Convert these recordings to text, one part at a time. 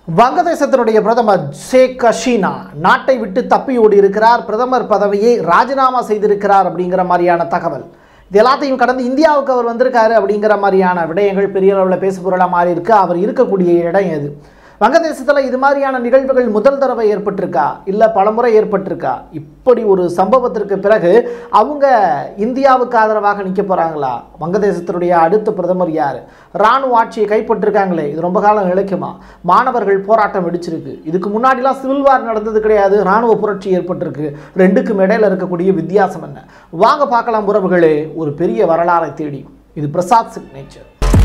வங்கதேசத்தினுடைய பிரதமர் ஷேக் ஹசீனா நாட்டை விட்டு தப்பி ஓடி இருக்கிறார் பிரதமர் பதவியை ராஜினாமா செய்திருக்கிறார் அப்படிங்கிற மாதிரியான தகவல் இது எல்லாத்தையும் கடந்து இந்தியாவுக்கு அவர் வந்திருக்காரு அப்படிங்கிற மாதிரியான விடயங்கள் பெரிய அளவில் பேசுபொருளாக மாறி இருக்கு அவர் இருக்கக்கூடிய இடம் எது வங்கதேசத்தில் இது மாதிரியான நிகழ்வுகள் முதல் தடவை ஏற்பட்டிருக்கா இல்லை பலமுறை ஏற்பட்டிருக்கா இப்படி ஒரு சம்பவத்திற்கு பிறகு அவங்க இந்தியாவுக்கு ஆதரவாக நிற்க போகிறாங்களா வங்கதேசத்தினுடைய அடுத்த பிரதமர் யார் இராணுவ ஆட்சியை கைப்பற்றிருக்காங்களே இது ரொம்ப காலம் நிலைக்குமா மாணவர்கள் போராட்டம் வெடிச்சிருக்கு இதுக்கு முன்னாடிலாம் சிவில் வார் நடந்தது கிடையாது இராணுவ புரட்சி ஏற்பட்டிருக்கு ரெண்டுக்கும் இடையில இருக்கக்கூடிய வித்தியாசம் என்ன வாங்க பார்க்கலாம் உறவுகளே ஒரு பெரிய வரலாறை தேடி இது பிரசாத் சிக்னேச்சர்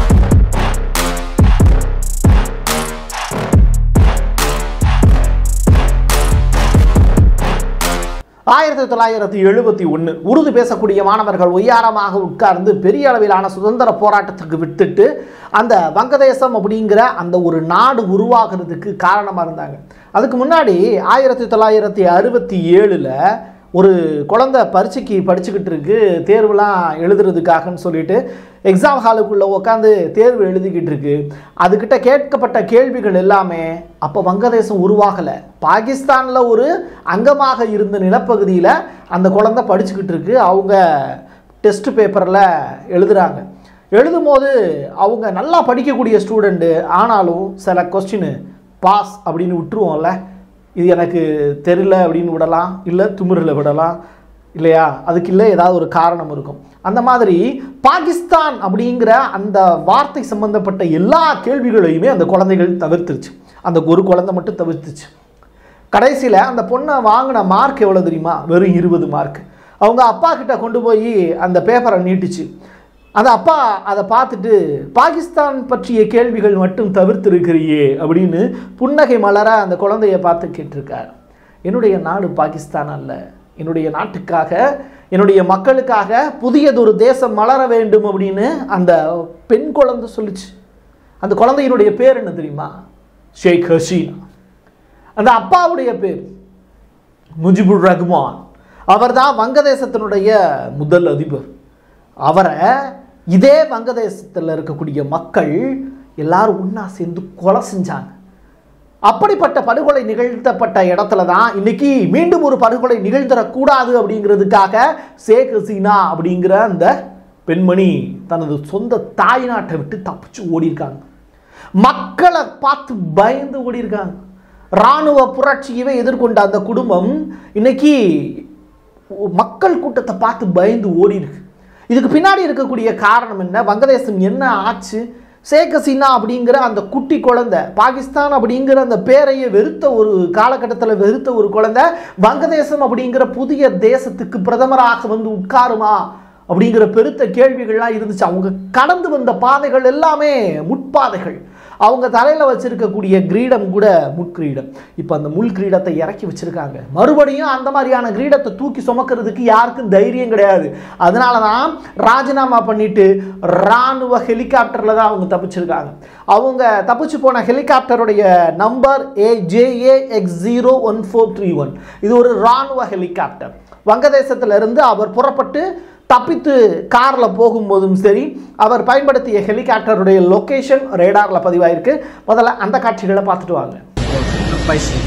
ஆயிரத்தி தொள்ளாயிரத்தி எழுபத்தி ஒன்று உருது பேசக்கூடிய மாணவர்கள் ஒய்யாரமாக உட்கார்ந்து பெரிய அளவிலான சுதந்திர போராட்டத்துக்கு விட்டுட்டு அந்த வங்கதேசம் அப்படிங்கிற அந்த ஒரு நாடு உருவாகிறதுக்கு காரணமாக இருந்தாங்க அதுக்கு முன்னாடி ஆயிரத்தி தொள்ளாயிரத்தி அறுபத்தி ஏழில் ஒரு குழந்தை பரீட்சைக்கு படிச்சுக்கிட்டு இருக்கு தேர்வுலாம் எழுதுறதுக்காகன்னு சொல்லிட்டு எக்ஸாம் ஹாலுக்குள்ளே உட்காந்து தேர்வு எழுதிக்கிட்டு இருக்கு அதுக்கிட்ட கேட்கப்பட்ட கேள்விகள் எல்லாமே அப்போ வங்கதேசம் உருவாகலை பாகிஸ்தானில் ஒரு அங்கமாக இருந்த நிலப்பகுதியில் அந்த குழந்தை படிச்சுக்கிட்டு இருக்கு அவங்க டெஸ்ட் பேப்பரில் எழுதுகிறாங்க எழுதும்போது அவங்க நல்லா படிக்கக்கூடிய ஸ்டூடெண்ட்டு ஆனாலும் சில கொஸ்டின் பாஸ் அப்படின்னு விட்டுருவோம்ல இது எனக்கு தெரியல அப்படின்னு விடலாம் இல்லை துமுறில் விடலாம் இல்லையா அதுக்கு இல்லை ஏதாவது ஒரு காரணம் இருக்கும் அந்த மாதிரி பாகிஸ்தான் அப்படிங்கிற அந்த வார்த்தை சம்பந்தப்பட்ட எல்லா கேள்விகளையுமே அந்த குழந்தைகள் தவிர்த்துருச்சு அந்த ஒரு குழந்தை மட்டும் தவிர்த்துச்சு கடைசியில் அந்த பொண்ணை வாங்கின மார்க் எவ்வளோ தெரியுமா வெறும் இருபது மார்க் அவங்க அப்பா கிட்ட கொண்டு போய் அந்த பேப்பரை நீட்டுச்சு அந்த அப்பா அதை பார்த்துட்டு பாகிஸ்தான் பற்றிய கேள்விகள் மட்டும் தவிர்த்திருக்கிறியே அப்படின்னு புன்னகை மலர அந்த குழந்தைய பார்த்து கேட்டிருக்கார் என்னுடைய நாடு பாகிஸ்தான் அல்ல என்னுடைய நாட்டுக்காக என்னுடைய மக்களுக்காக புதியதொரு தேசம் மலர வேண்டும் அப்படின்னு அந்த பெண் குழந்தை சொல்லுச்சு அந்த குழந்தையினுடைய பேர் என்ன தெரியுமா ஷேக் ஹசீனா அந்த அப்பாவுடைய பேர் முஜிபுர் ரஹ்மான் அவர்தான் வங்கதேசத்தினுடைய முதல் அதிபர் அவரை இதே வங்கதேசத்தில் இருக்கக்கூடிய மக்கள் எல்லாரும் ஒன்றா சேர்ந்து கொலை செஞ்சாங்க அப்படிப்பட்ட படுகொலை நிகழ்த்தப்பட்ட இடத்துல தான் இன்னைக்கு மீண்டும் ஒரு படுகொலை நிகழ்த்தரக்கூடாது அப்படிங்கிறதுக்காக ஷேக் ஹசீனா அப்படிங்கிற அந்த பெண்மணி தனது சொந்த தாய் நாட்டை விட்டு தப்பிச்சு ஓடி இருக்காங்க மக்களை பார்த்து பயந்து ஓடி இருக்காங்க இராணுவ புரட்சியவே எதிர்கொண்ட அந்த குடும்பம் இன்னைக்கு மக்கள் கூட்டத்தை பார்த்து பயந்து ஓடி இருக்கு இதுக்கு பின்னாடி இருக்கக்கூடிய காரணம் என்ன வங்கதேசம் என்ன ஆச்சு ஷேக் ஹசீனா அப்படிங்கிற அந்த குட்டி குழந்தை பாகிஸ்தான் அப்படிங்கிற அந்த பேரையே வெறுத்த ஒரு காலகட்டத்தில் வெறுத்த ஒரு குழந்தை வங்கதேசம் அப்படிங்கிற புதிய தேசத்துக்கு பிரதமராக வந்து உட்காருமா அப்படிங்கிற பெருத்த கேள்விகள்லாம் இருந்துச்சு அவங்க கடந்து வந்த பாதைகள் எல்லாமே முட்பாதைகள் அவங்க தலையில் வச்சிருக்கக்கூடிய கிரீடம் கூட முட்கிரீடம் இப்போ அந்த முள் கிரீடத்தை இறக்கி வச்சிருக்காங்க மறுபடியும் அந்த மாதிரியான கிரீடத்தை தூக்கி சுமக்கிறதுக்கு யாருக்கும் தைரியம் கிடையாது அதனால தான் ராஜினாமா பண்ணிட்டு ராணுவ ஹெலிகாப்டரில் தான் அவங்க தப்பிச்சிருக்காங்க அவங்க தப்பிச்சு போன ஹெலிகாப்டருடைய number A J A X zero one four three one இது ஒரு ராணுவ ஹெலிகாப்டர் வங்கதேசத்திலிருந்து அவர் புறப்பட்டு தப்பித்து காரில் போகும்போதும் சரி அவர் பயன்படுத்திய ஹெலிகாப்டருடைய லொக்கேஷன் ரேடாரில் பதிவாயிருக்கு முதல்ல அந்த காட்சிகளை பார்த்துட்டு வாங்க पैसे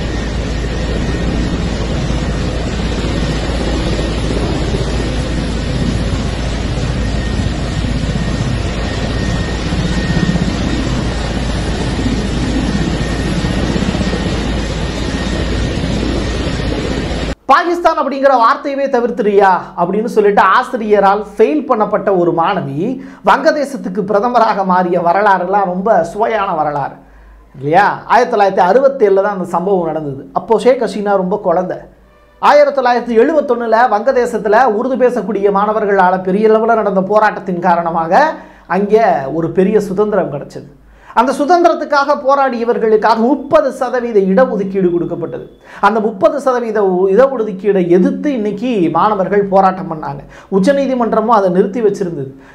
பாகிஸ்தான் அப்படிங்கிற வார்த்தையவே தவிர்த்துறியா அப்படின்னு சொல்லிட்டு ஆசிரியரால் ஃபெயில் பண்ணப்பட்ட ஒரு மாணவி வங்கதேசத்துக்கு பிரதமராக மாறிய வரலாறுலாம் ரொம்ப சுவையான வரலாறு இல்லையா ஆயிரத்தி தொள்ளாயிரத்தி அறுபத்தேழில் தான் அந்த சம்பவம் நடந்தது அப்போது ஷேக் ஹசீனா ரொம்ப குழந்தை ஆயிரத்தி தொள்ளாயிரத்தி எழுபத்தொன்னில் வங்கதேசத்தில் உருது பேசக்கூடிய மாணவர்களால் பெரிய அளவில் நடந்த போராட்டத்தின் காரணமாக அங்கே ஒரு பெரிய சுதந்திரம் கிடைச்சது அந்த சுதந்திரத்துக்காக போராடியவர்களுக்காக முப்பது சதவீத இடஒதுக்கீடு கொடுக்கப்பட்டது அந்த முப்பது சதவீத உ- இடஒதுக்கீடை எதிர்த்து இன்னைக்கு மாணவர்கள் போராட்டம் பண்ணாங்க உச்சநீதிமன்றமும் அதை நிறுத்தி வச்சிருந்தது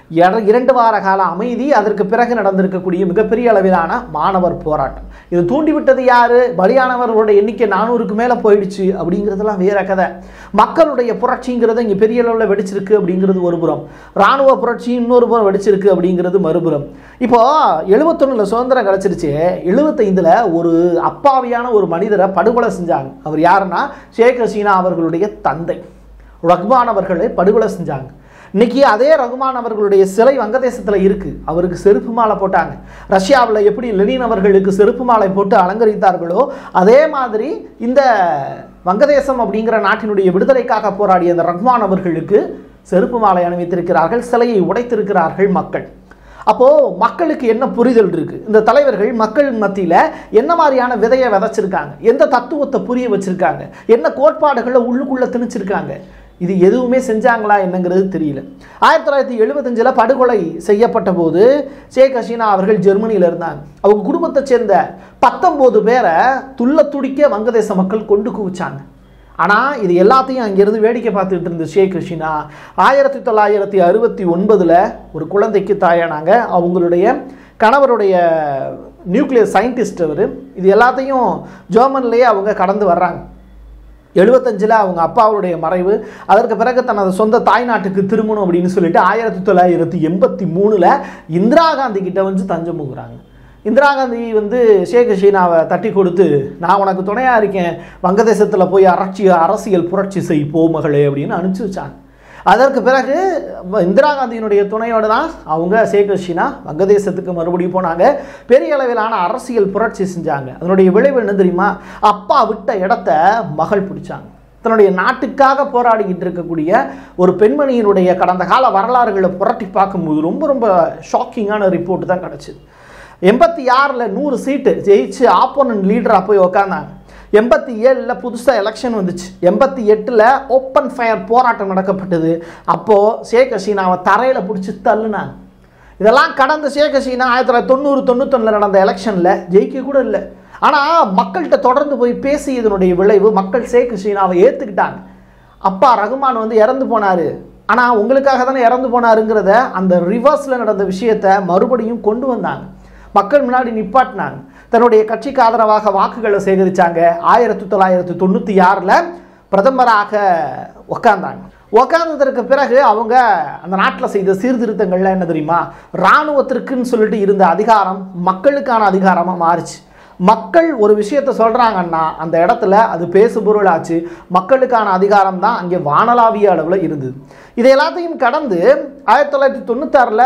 இர- இரண்டு வார கால அமைதி அதற்கு பிறகு நடந்திருக்கக்கூடிய மிகப்பெரிய அளவிலான மாணவர் போராட்டம் இது தூண்டிவிட்டது யாரு பலியானவர்களுடைய எண்ணிக்கை நானூறுக்கு மேலே போயிடுச்சு அப்படிங்கிறதெல்லாம் வேற கதை மக்களுடைய புரட்சிங்கிறது இங்கே பெரிய அளவில் வெடிச்சிருக்கு அப்படிங்கிறது ஒரு புறம் இராணுவ புரட்சி இன்னொரு புறம் வெடிச்சிருக்கு அப்படிங்கிறது மறுபுறம் இப்போ எழுபத்தொன்னில் சுதந்திரம் கிடச்சிருச்சு எழுபத்தைந்தில் ஒரு அப்பாவியான ஒரு மனிதரை படுகொலை செஞ்சாங்க அவர் யாருன்னா ஷேக் ஹசீனா அவர்களுடைய தந்தை ரஹ்மான் அவர்களை படுகொலை செஞ்சாங்க இன்னைக்கு அதே ரகுமான் அவர்களுடைய சிலை வங்கதேசத்தில் இருக்கு அவருக்கு செருப்பு மாலை போட்டாங்க ரஷ்யாவில் எப்படி லெனின் அவர்களுக்கு செருப்பு மாலை போட்டு அலங்கரித்தார்களோ அதே மாதிரி இந்த வங்கதேசம் அப்படிங்கிற நாட்டினுடைய விடுதலைக்காக போராடிய அந்த ரஹ்மான் அவர்களுக்கு செருப்பு மாலை அணிவித்திருக்கிறார்கள் சிலையை உடைத்திருக்கிறார்கள் மக்கள் அப்போ மக்களுக்கு என்ன புரிதல் இருக்கு இந்த தலைவர்கள் மக்கள் மத்தியில என்ன மாதிரியான விதையை விதைச்சிருக்காங்க எந்த தத்துவத்தை புரிய வச்சிருக்காங்க என்ன கோட்பாடுகளை உள்ளுக்குள்ள திணிச்சிருக்காங்க இது எதுவுமே செஞ்சாங்களா என்னங்கிறது தெரியல ஆயிரத்தி தொள்ளாயிரத்தி எழுபத்தஞ்சில் படுகொலை செய்யப்பட்ட போது ஷேக் ஹசீனா அவர்கள் ஜெர்மனியில் இருந்தாங்க அவங்க குடும்பத்தை சேர்ந்த பத்தொம்போது பேரை துள்ள துடிக்க வங்கதேச மக்கள் கொண்டு குவிச்சாங்க ஆனால் இது எல்லாத்தையும் அங்கேருந்து வேடிக்கை பார்த்துட்டு இருந்த ஷேக் ஹசீனா ஆயிரத்தி தொள்ளாயிரத்தி அறுபத்தி ஒன்பதில் ஒரு குழந்தைக்கு தாயானாங்க அவங்களுடைய கணவருடைய நியூக்ளியர் சயின்டிஸ்ட் அவர் இது எல்லாத்தையும் ஜெர்மன்லேயே அவங்க கடந்து வர்றாங்க எழுபத்தஞ்சில் அவங்க அப்பாவுடைய மறைவு அதற்கு பிறகு தனது சொந்த தாய்நாட்டுக்கு திரும்பணும் அப்படின்னு சொல்லிட்டு ஆயிரத்தி தொள்ளாயிரத்தி எண்பத்தி மூணில் இந்திரா காந்தி கிட்ட வந்து தஞ்சம் புகுறாங்க இந்திரா காந்தி வந்து ஷேக் ஹசீனாவை தட்டி கொடுத்து நான் உனக்கு துணையாக இருக்கேன் வங்கதேசத்தில் போய் அரட்சி அரசியல் புரட்சி செய் போ மகளே அப்படின்னு அனுப்பிச்சி வச்சாங்க அதற்கு பிறகு வ- இந்திரா காந்தியினுடைய துணையோடு தான் அவங்க ஷேக் ஹசீனா வங்கதேசத்துக்கு மறுபடியும் போனாங்க பெரிய அளவிலான அரசியல் புரட்சி செஞ்சாங்க அதனுடைய விளைவு என்ன தெரியுமா அப்பா விட்ட இடத்த மகள் பிடிச்சாங்க தன்னுடைய நாட்டுக்காக போராடிக்கிட்டு இருக்கக்கூடிய ஒரு பெண்மணியினுடைய கடந்த கால வரலாறுகளை புரட்டி பார்க்கும்போது ரொம்ப ரொம்ப ஷாக்கிங்கான ரிப்போர்ட் தான் கிடச்சிது எண்பத்தி ஆறில் நூறு சீட்டு ஜெயிச்சு ஆப்போனன்ட் லீடராக போய் உக்காந்தாங்க எண்பத்தி ஏழில் புதுசாக எலெக்ஷன் வந்துச்சு எண்பத்தி எட்டில் ஓப்பன் ஃபயர் போராட்டம் நடக்கப்பட்டது அப்போது ஷேக் ஹசீனாவை தரையில் பிடிச்சி தள்ளுனாங்க இதெல்லாம் கடந்த ஷேக் ஹசீனா ஆயிரத்தி தொள்ளாயிரத்தி தொண்ணூறு தொண்ணூத்தொன்னில் நடந்த எலெக்ஷனில் ஜெயிக்க கூட இல்லை ஆனால் மக்கள்கிட்ட தொடர்ந்து போய் பேசியதனுடைய விளைவு மக்கள் ஷேக் ஹசீனாவை ஏற்றுக்கிட்டாங்க அப்பா ரகுமான் வந்து இறந்து போனார் ஆனால் உங்களுக்காக தானே இறந்து போனாருங்கிறத அந்த ரிவர்ஸில் நடந்த விஷயத்தை மறுபடியும் கொண்டு வந்தாங்க மக்கள் முன்னாடி நிப்பாட்டினாங்க தன்னுடைய கட்சிக்கு ஆதரவாக வாக்குகளை சேகரித்தாங்க ஆயிரத்தி தொள்ளாயிரத்தி தொண்ணூற்றி ஆறில் பிரதமராக உக்காந்தாங்க உக்காந்ததற்கு பிறகு அவங்க அந்த நாட்டில் செய்த சீர்திருத்தங்கள்லாம் என்ன தெரியுமா இராணுவத்திற்குன்னு சொல்லிட்டு இருந்த அதிகாரம் மக்களுக்கான அதிகாரமாக மாறுச்சு மக்கள் ஒரு விஷயத்தை சொல்கிறாங்கன்னா அந்த இடத்துல அது பேசுபொருளாச்சு மக்களுக்கான அதிகாரம் தான் அங்கே வானளாவிய அளவில் இருந்தது இது எல்லாத்தையும் கடந்து ஆயிரத்தி தொள்ளாயிரத்தி தொண்ணூத்தாறில்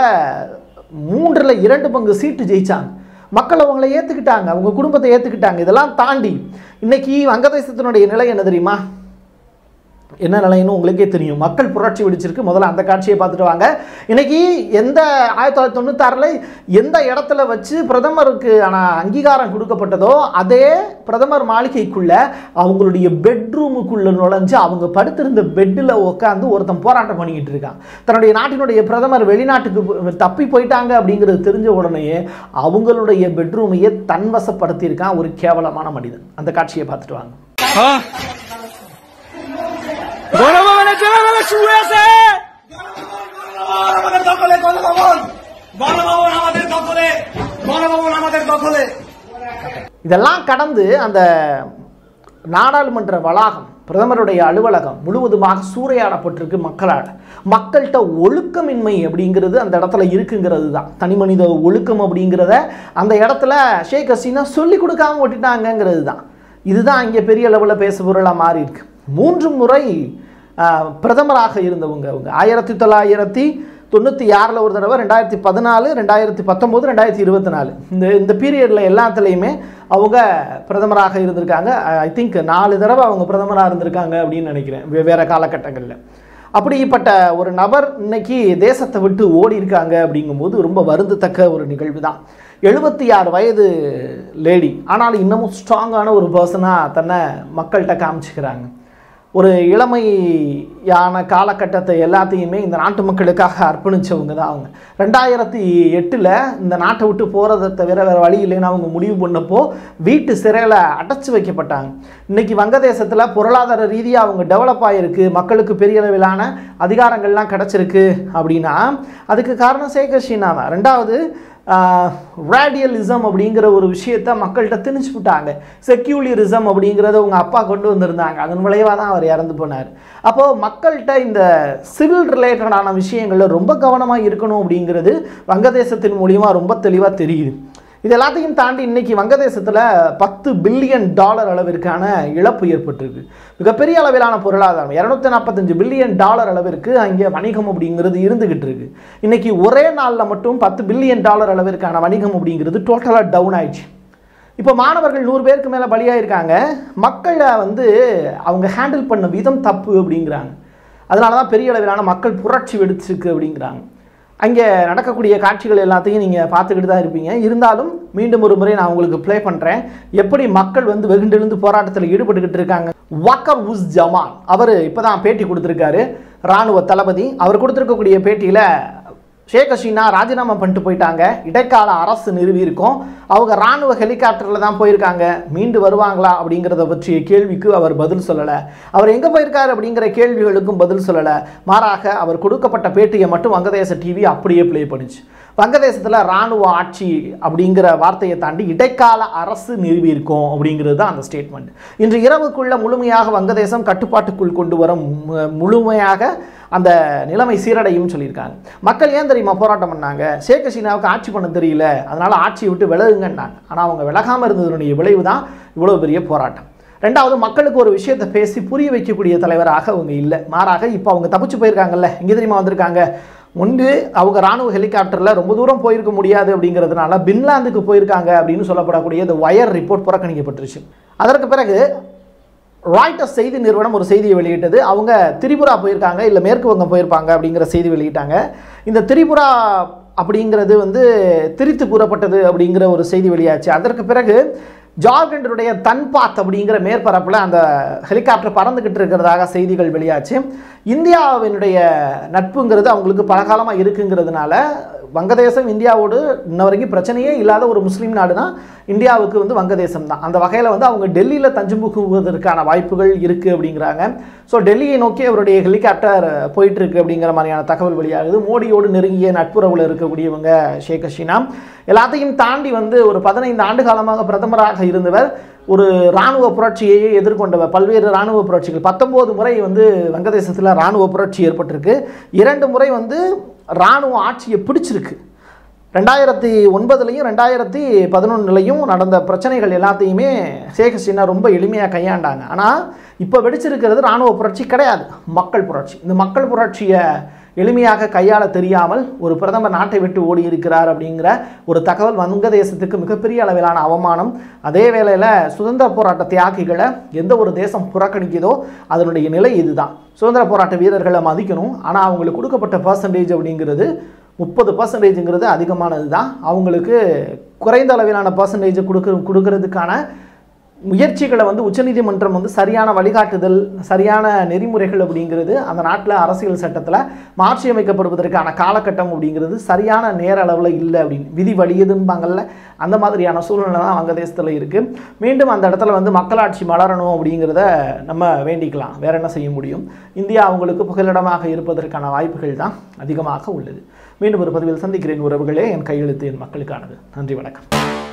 மூன்றில் இரண்டு பங்கு சீட்டு ஜெயிச்சாங்க மக்கள் அவங்கள ஏற்றுக்கிட்டாங்க அவங்க குடும்பத்தை ஏற்றுக்கிட்டாங்க இதெல்லாம் தாண்டி இன்னைக்கு வங்கதேசத்தினுடைய நிலை என்ன தெரியுமா என்ன நிலைன்னு உங்களுக்கே தெரியும் மக்கள் புரட்சி வெடிச்சிருக்கு முதல்ல அந்த காட்சியை பார்த்துட்டு வாங்க இன்னைக்கு எந்த ஆயிரத்தி தொள்ளாயிரத்தி தொண்ணூத்தாறில் எந்த இடத்துல வச்சு பிரதமருக்கு ஆனால் அங்கீகாரம் கொடுக்கப்பட்டதோ அதே பிரதமர் மாளிகைக்குள்ள அவங்களுடைய பெட்ரூமுக்குள்ள நுழைஞ்சு அவங்க படுத்திருந்த பெட்டில் உட்காந்து ஒருத்தன் போராட்டம் பண்ணிக்கிட்டு இருக்கான் தன்னுடைய நாட்டினுடைய பிரதமர் வெளிநாட்டுக்கு போ- தப்பி போயிட்டாங்க அப்படிங்கிறது தெரிஞ்ச உடனேயே அவங்களுடைய பெட்ரூமையே தன்வசப்படுத்தியிருக்கான் ஒரு கேவலமான மனிதன் அந்த காட்சியை பார்த்துட்டு வாங்க হ্যাঁ গণভবনে ছেলেবেলা শুয়ে আছে গণভবন আমাদের দখলে গণভবন গণভবন আমাদের দখলে গণভবন আমাদের দখলে இதெல்லாம் கடந்து அந்த நாடாளுமன்ற வளாகம் பிரதமருடைய அலுவலகம் முழுவதுமாக சூறையாடப்பட்டிருக்கு மக்களால் மக்கள்கிட்ட ஒழுக்கமின்மை அப்படிங்கிறது அந்த இடத்துல இருக்குங்கிறது தான் தனி மனித ஒழுக்கம் அப்படிங்கிறத அந்த இடத்துல ஷேக் ஹசீனா சொல்லி கொடுக்காம விட்டுட்டாங்கங்கிறது தான் இதுதான் இங்கே பெரிய அளவில் பேசுபொருளாக மாறி இருக்கு மூன்று முறை ஆஹ், பிரதமராக இருந்தவங்க அவங்க ஆயிரத்தி தொள்ளாயிரத்தி தொண்ணூற்றி ஆறில் ஒரு தடவை ரெண்டாயிரத்தி பதினாலு ரெண்டாயிரத்தி பத்தொம்போது ரெண்டாயிரத்தி இருபத்தி நாலு இந்த இந்த பீரியடில் எல்லாத்துலேயுமே அவங்க பிரதமராக இருந்திருக்காங்க ஐ திங்க் நாலு தடவை அவங்க பிரதமராக இருந்திருக்காங்க அப்படின்னு நினைக்கிறேன் வெவ்வேறு காலகட்டங்களில் அப்படிப்பட்ட ஒரு நபர் இன்னைக்கு தேசத்தை விட்டு ஓடி இருக்காங்க அப்படிங்கும்போது ரொம்ப வருந்தத்தக்க ஒரு நிகழ்வு தான் எழுபத்தி ஆறு வயது லேடி ஆனாலும் இன்னமும் ஸ்ட்ராங்கான ஒரு பர்சனாக தன்னை மக்கள்கிட்ட காமிச்சுக்கிறாங்க ஒரு இளமையான காலகட்டத்தை எல்லாத்தையுமே இந்த நாட்டு மக்களுக்காக அர்ப்பணித்தவங்க தான் அவங்க ரெண்டாயிரத்தி எட்டில் இந்த நாட்டை விட்டு போகிறத தவிர வேறு வழி இல்லைன்னு அவங்க முடிவு பண்ணப்போ வீட்டு சிறையில் அடைச்சி வைக்கப்பட்டாங்க இன்னைக்கு வங்கதேசத்தில் பொருளாதார ரீதியாக அவங்க டெவலப் ஆகிருக்கு மக்களுக்கு பெரிய அளவிலான அதிகாரங்கள்லாம் கிடச்சிருக்கு அப்படின்னா அதுக்கு காரணம் சேகர் ஹசீனா தான் ரெண்டாவது ரேடியலிசம் அப்படிங்கிற ஒரு விஷயத்த மக்கள்கிட்ட திணிச்சு விட்டாங்க செக்யூலியரிசம் அப்படிங்கிறத உங்கள் அப்பா கொண்டு வந்திருந்தாங்க அதன் விளைவாக தான் அவர் இறந்து போனார் அப்போது மக்கள்கிட்ட இந்த சிவில் ரிலேட்டடான விஷயங்களில் ரொம்ப கவனமாக இருக்கணும் அப்படிங்கிறது வங்கதேசத்தின் மூலியமா ரொம்ப தெளிவாக தெரியுது இது எல்லாத்தையும் தாண்டி இன்னைக்கு வங்கதேசத்தில் பத்து பில்லியன் டாலர் அளவிற்கான இழப்பு ஏற்பட்டிருக்கு மிகப்பெரிய அளவிலான பொருளாதாரம் இரநூத்தி நாற்பத்தஞ்சு பில்லியன் டாலர் அளவிற்கு அங்கே வணிகம் அப்படிங்கிறது இருந்துகிட்டு இருக்கு இன்னைக்கு ஒரே நாளில் மட்டும் பத்து பில்லியன் டாலர் அளவிற்கான வணிகம் அப்படிங்கிறது டோட்டலாக டவுன் ஆயிடுச்சு இப்போ மாணவர்கள் நூறு பேருக்கு மேலே பலியாயிருக்காங்க மக்களை வந்து அவங்க ஹேண்டில் பண்ண விதம் தப்பு அப்படிங்கிறாங்க அதனால தான் பெரிய அளவிலான மக்கள் புரட்சி வெடிச்சிருக்கு அப்படிங்கிறாங்க அங்கே நடக்கக்கூடிய காட்சிகள் எல்லாத்தையும் நீங்கள் பார்த்துக்கிட்டு தான் இருப்பீங்க இருந்தாலும் மீண்டும் ஒரு முறை நான் உங்களுக்கு ப்ளே பண்ணுறேன் எப்படி மக்கள் வந்து வெகுண்டெழுந்து போராட்டத்தில் ஈடுபட்டுக்கிட்டு இருக்காங்க வாக்கர் உஸ் ஜமான் அவர் இப்போ தான் பேட்டி கொடுத்துருக்காரு இராணுவ தளபதி அவர் கொடுத்துருக்கக்கூடிய பேட்டியில் ஷேக் ஹசீனா ராஜினாமா பண்ணிட்டு போயிட்டாங்க இடைக்கால அரசு நிறுவி இருக்கோம் அவங்க ராணுவ ஹெலிகாப்டரில் தான் போயிருக்காங்க மீண்டு வருவாங்களா அப்படிங்கிறத பற்றிய கேள்விக்கு அவர் பதில் சொல்லலை அவர் எங்கே போயிருக்காரு அப்படிங்கிற கேள்விகளுக்கும் பதில் சொல்லலை மாறாக அவர் கொடுக்கப்பட்ட பேட்டியை மட்டும் வங்கதேச டிவி அப்படியே ப்ளே பண்ணுச்சு வங்கதேசத்தில் ராணுவ ஆட்சி அப்படிங்கிற வார்த்தையை தாண்டி இடைக்கால அரசு நிறுவி இருக்கோம் அப்படிங்கிறது தான் அந்த ஸ்டேட்மெண்ட் இன்று இரவுக்குள்ள முழுமையாக வங்கதேசம் கட்டுப்பாட்டுக்குள் கொண்டு வர மு- முழுமையாக அந்த நிலைமை சீரடையும் சொல்லியிருக்காங்க மக்கள் ஏன் தெரியுமா போராட்டம் பண்ணாங்க ஷேக் ஹசீனாவுக்கு ஆட்சி பண்ண தெரியல அதனால ஆட்சியை விட்டு விலகுங்கன்னாங்க ஆனால் அவங்க விலகாமல் இருந்ததனுடைய விளைவு தான் இவ்வளோ பெரிய போராட்டம் ரெண்டாவது மக்களுக்கு ஒரு விஷயத்தை பேசி புரிய வைக்கக்கூடிய தலைவராக அவங்க இல்லை மாறாக இப்போ அவங்க தப்பிச்சு போயிருக்காங்கல்ல எங்கே தெரியுமா வந்திருக்காங்க முன்பு அவங்க ராணுவ ஹெலிகாப்டரில் ரொம்ப தூரம் போயிருக்க முடியாது அப்படிங்கிறதுனால பின்லாந்துக்கு போயிருக்காங்க அப்படின்னு சொல்லப்படக்கூடிய இந்த வயர் ரிப்போர்ட் புறக்கணிக்கப்பட்டுருச்சு அதற்கு பிறகு ராய்டர்ஸ் செய்தி நிறுவனம் ஒரு செய்தியை வெளியிட்டது அவங்க திரிபுரா போயிருக்காங்க இல்லை மேற்கு வங்கம் போயிருப்பாங்க அப்படிங்கிற செய்தி வெளியிட்டாங்க இந்த திரிபுரா அப்படிங்கிறது வந்து திரித்து கூறப்பட்டது அப்படிங்கிற ஒரு செய்தி வெளியாச்சு அதற்கு பிறகு ஜார்க்கண்டுடைய தன்பாத் அப்படிங்கிற மேற்பரப்பில் அந்த ஹெலிகாப்டர் பறந்துக்கிட்டு இருக்கிறதாக செய்திகள் வெளியாச்சு இந்தியாவினுடைய நட்புங்கிறது அவங்களுக்கு பலகாலமாக இருக்குங்கிறதுனால வங்கதேசம் இந்தியாவோடு இன்ன வரைக்கும் பிரச்சனையே இல்லாத ஒரு முஸ்லீம் நாடுனா இந்தியாவுக்கு வந்து வங்கதேசம் தான் அந்த வகையில் வந்து அவங்க டெல்லியில் தஞ்சம் புகுவதற்கான வாய்ப்புகள் இருக்குது அப்படிங்கிறாங்க ஸோ டெல்லியை நோக்கி அவருடைய ஹெலிகாப்டர் போயிட்டு இருக்கு அப்படிங்கிற மாதிரியான தகவல் வெளியாகுது மோடியோடு நெருங்கிய நட்புறவில் இருக்கக்கூடியவங்க ஷேக் ஹசீனா எல்லாத்தையும் தாண்டி வந்து ஒரு பதினைந்து ஆண்டு காலமாக பிரதமராக இருந்தவர் ஒரு இராணுவ புரட்சியையே எதிர்கொண்டவர் பல்வேறு இராணுவ புரட்சிகள் பத்தொம்போது முறை வந்து வங்கதேசத்தில் இராணுவ புரட்சி ஏற்பட்டிருக்கு இரண்டு முறை வந்து இராணுவ ஆட்சியை பிடிச்சிருக்கு ரெண்டாயிரத்தி ஒன்பதுலையும் ரெண்டாயிரத்தி பதினொன்றுலையும் நடந்த பிரச்சனைகள் எல்லாத்தையுமே ஷேக் ஹசீனா ரொம்ப எளிமையாக கையாண்டாங்க ஆனால் இப்போ வெடிச்சிருக்கிறது இராணுவ புரட்சி கிடையாது மக்கள் புரட்சி இந்த மக்கள் புரட்சியை எளிமையாக கையாள தெரியாமல் ஒரு பிரதமர் நாட்டை விட்டு ஓடி இருக்கிறார் அப்படிங்கிற ஒரு தகவல் வங்கதேசத்துக்கு மிகப்பெரிய அளவிலான அவமானம் அதே வேளையில் சுதந்திர போராட்ட தியாகிகளை எந்த ஒரு தேசம் புறக்கணிக்குதோ அதனுடைய நிலை இதுதான் சுதந்திர போராட்ட வீரர்களை மதிக்கணும் ஆனால் அவங்களுக்கு கொடுக்கப்பட்ட பர்சன்டேஜ் அப்படிங்கிறது முப்பது பர்சன்டேஜுங்கிறது அதிகமானது தான் அவங்களுக்கு குறைந்த அளவிலான பர்சன்டேஜ் கொடுக்க கொடுக்கறதுக்கான முயற்சிகளை வந்து உச்சநீதிமன்றம் வந்து சரியான வழிகாட்டுதல் சரியான நெறிமுறைகள் அப்படிங்கிறது அந்த நாட்டில் அரசியல் சட்டத்தில் மாற்றி அமைக்கப்படுவதற்கான காலகட்டம் அப்படிங்கிறது சரியான நேர அளவில் இல்லை அப்படின்னு விதி வழியுதும்பாங்கல்ல அந்த மாதிரியான சூழ்நிலை தான் வங்கதேசத்தில் இருக்குது மீண்டும் அந்த இடத்துல வந்து மக்களாட்சி மலரணும் அப்படிங்கிறத நம்ம வேண்டிக்கலாம் வேற என்ன செய்ய முடியும் இந்தியா அவங்களுக்கு புகலிடமாக இருப்பதற்கான வாய்ப்புகள் தான் அதிகமாக உள்ளது மீண்டும் ஒரு பதிவில் சந்திக்கிறேன் உறவுகளே என் கையெழுத்து என் மக்களுக்கானது நன்றி வணக்கம்